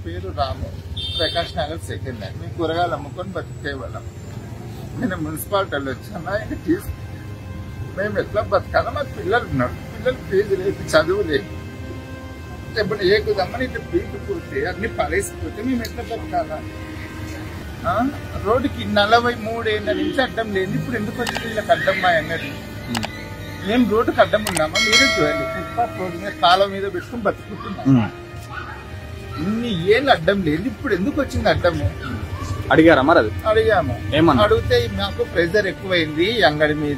పేరు Ramu Prakash Nagar second hand మేము కూరగాయలు అమ్ముకొని బతికే వాళ్ళం నేను మున్సిపాలిటీలో వచ్చాను ఆయన తీసు మేము ఎట్లా బతకాలో మా పిల్లలు ఉన్నారు పిల్లలు ఫీజు లేదు చదువు లేదు ఇప్పుడు ఏ కుదమ్మని ఇట్లా పీకిపోతే అన్ని పడేసిపోతే మేము ఎట్లా బతకాలా ఆ? రోడ్డుకి నలభై మూడేళ్ల నుంచి అడ్డం లేదు ఇప్పుడు ఎందుకు వచ్చింది వీళ్ళకి అడ్డం మా అంగడి మేము రోడ్డుకి అడ్డం ఉన్నామా మీరే చూడండి ఫుట్పాత్ రోడ్డు మీద కాలం మీద పెట్టుకుని బతుకుతున్నాం ఇన్ని ఏళ్ళు అడ్డం లేదు ఇప్పుడు ఎందుకు వచ్చింది అడ్డము అడిగారా మరి అది అడిగాము ఏమన్నా అడిగితే మాకు ప్రెజర్ ఎక్కువైంది ఈ అంగడి మీద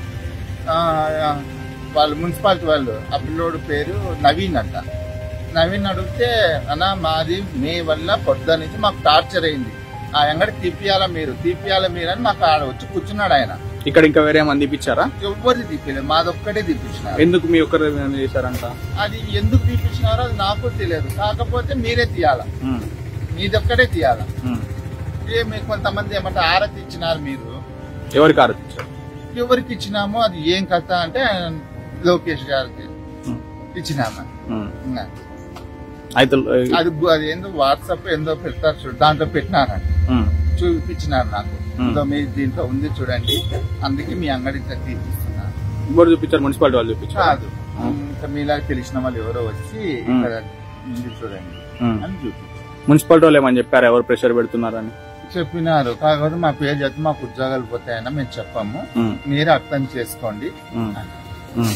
ఆ, ఆ, వాళ్ళు మున్సిపాలిటీ వాళ్ళు ఆ పిల్లోడు పేరు నవీన్ అంట నవీన్ అడిగితే అన్న మాది మే వల్ల పొద్దు నుంచి మాకు టార్చర్ అయింది ఆ అంగడి తీపియాల మీరు తీపియాల మీరు అని మాకు ఆడ వచ్చి కూర్చున్నాడు ఆయన ఇక్కడ ఇంకా వేరే మంది ఇప్పించారా ఎవ్వరిది తీపిలేదు మాదొక్కటే తీపించినారు ఎందుకు మీ ఒక్కరు చేశారంట అది ఎందుకు తీపించినారో అది నాకు తెలియదు కాకపోతే మీరే తీయాల ఉమ్, మీదొక్కటే తీయాల ఉమ్. ఏ మీకు కొంతమంది ఏమంటే ఆరతి ఇచ్చినారు మీరు ఎవరికి ఆరోపించారు ఎవరికి ఇచ్చినామో అది ఏం కథ అంటే లోకేష్ గారికి ఉమ్, ఇచ్చినామా ఉమ్. ఇంకా అయితే అది గు- అది ఏందో వాట్సాప్ ఏందో పెడతారు చూడు దాంట్లో పెట్టినారంట ఉమ్, చూపించినారు నాకు Hmm. ఇదో మీ దీంట్లో ఉంది చూడండి అందుకే మీ అంగడి తీపిస్తున్నారు ఎవరు చూపించారు మున్సిపాలిటీ వాళ్ళు చూపించారు కాదు ఇంకా మీలాగా తెలిసిన వాళ్ళు ఎవరో వచ్చి ఇక్కడ ఉంది చూడండి అని చూపించారు మున్సిపాలిటీ వాళ్ళు ఏమని చెప్పారు ఎవరు ప్రెషర్ పెడుతున్నారని చెప్పినారు కాకపోతే మా పేరు చెప్తే మాకు ఉద్యోగాలు పోతాయని మేము చెప్పాము ఉమ్, మీరే అర్థం చేసుకోండి ఉమ్, అని. ఉమ్.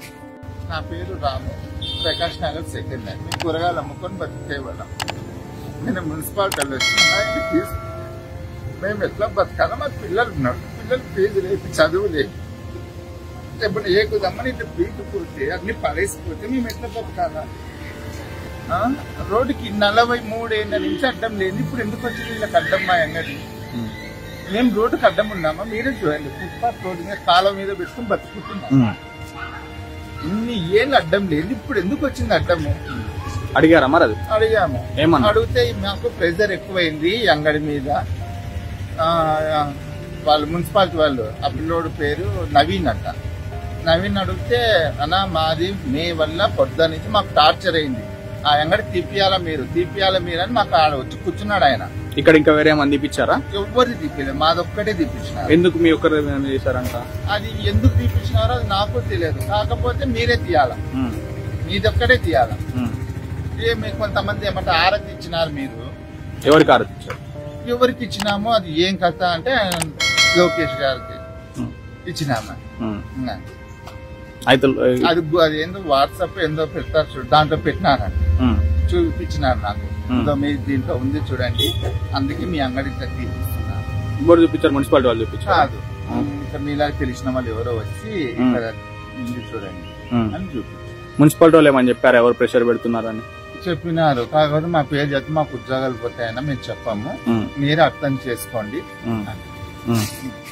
నా పేరు రాము ప్రకాష్ నగర్ సెకండ్ హ్యాండ్ మేము కూరగాయలు అమ్ముకొని బతికే వాళ్ళం నేను మున్సిపాలిటీలో వచ్చాను ఆయన తీసు మేము ఎట్లా బతకాలో మా పిల్లలు ఉన్నారు పిల్లలు ఫీజు లేదు చదువు లేదు ఇప్పుడు ఏ కుదమ్మని ఇట్లా పీకిపోతే అన్ని పడేసిపోతే మేము ఎట్లా బతకాలా ఆ? రోడ్డుకి నలభై మూడేళ్ల నుంచి అడ్డం లేదు ఇప్పుడు ఎందుకు వచ్చింది వీళ్ళకి అడ్డం మా అంగడి ఉమ్, మేము రోడ్డుకి అడ్డం ఉన్నామా మీరే చూడండి ఫుట్పాత్ రోడ్డు మీద కాలం మీద పెట్టుకుని బతుకుతున్నాం ఉమ్. ఇన్ని ఏళ్ళు అడ్డం లేదు ఇప్పుడు ఎందుకు వచ్చింది అడ్డము అడిగారా మరి అది అడిగాము ఏమన్నా అడిగితే మాకు ప్రెజర్ ఎక్కువైంది ఈ అంగడి మీద ఆ, ఆ, వాళ్ళు మున్సిపాలిటీ వాళ్ళు ఆ పిల్లోడు పేరు నవీన్ అంట నవీన్ అడిగితే అన్న మాది మే వల్ల పొద్దు నుంచి మాకు టార్చర్ అయింది ఆ అంగడి తీపియాల మీరు తీపియాల మీరు అని మాకు ఆడ వచ్చి కూర్చున్నాడు ఆయన ఇక్కడ ఇంకా వేరే మంది ఇప్పించారా ఎవ్వరిది తీపిలేదు మాదొక్కటే తీపించినారు ఎందుకు మీ ఒక్కరు చేశారంట అది ఎందుకు తీపించినారో అది నాకు తెలియదు కాకపోతే మీరే తీయాల ఉమ్, మీదొక్కటే తీయాల ఉమ్. ఏ మీకు కొంతమంది ఏమంటే ఆరతి ఇచ్చినారు మీరు ఎవరికి ఆరోపించారు ఎవరికి ఇచ్చినామో అది ఏం కథ అంటే లోకేష్ గారికి ఉమ్, ఇచ్చినామా ఉమ్. ఇంకా అయితే అది గు- అది ఏందో వాట్సాప్ ఏందో పెడతారు చూడు దాంట్లో పెట్టినారంట ఉమ్, చూపించినారు నాకు Hmm. ఇదో మీ దీంట్లో ఉంది చూడండి అందుకే మీ అంగడి తీపిస్తున్నారు ఎవరు చూపించారు మున్సిపాలిటీ వాళ్ళు చూపించారు కాదు ఇంకా మీలాగా తెలిసిన వాళ్ళు ఎవరో వచ్చి ఇక్కడ ఉంది చూడండి అని చూపించారు మున్సిపాలిటీ వాళ్ళు ఏమని చెప్పారు ఎవరు ప్రెషర్ పెడుతున్నారని చెప్పినారు కాకపోతే మా పేరు చెప్తే మాకు ఉద్యోగాలు పోతాయని మేము చెప్పాము ఉమ్, మీరే అర్థం చేసుకోండి ఉమ్, అని. ఉమ్.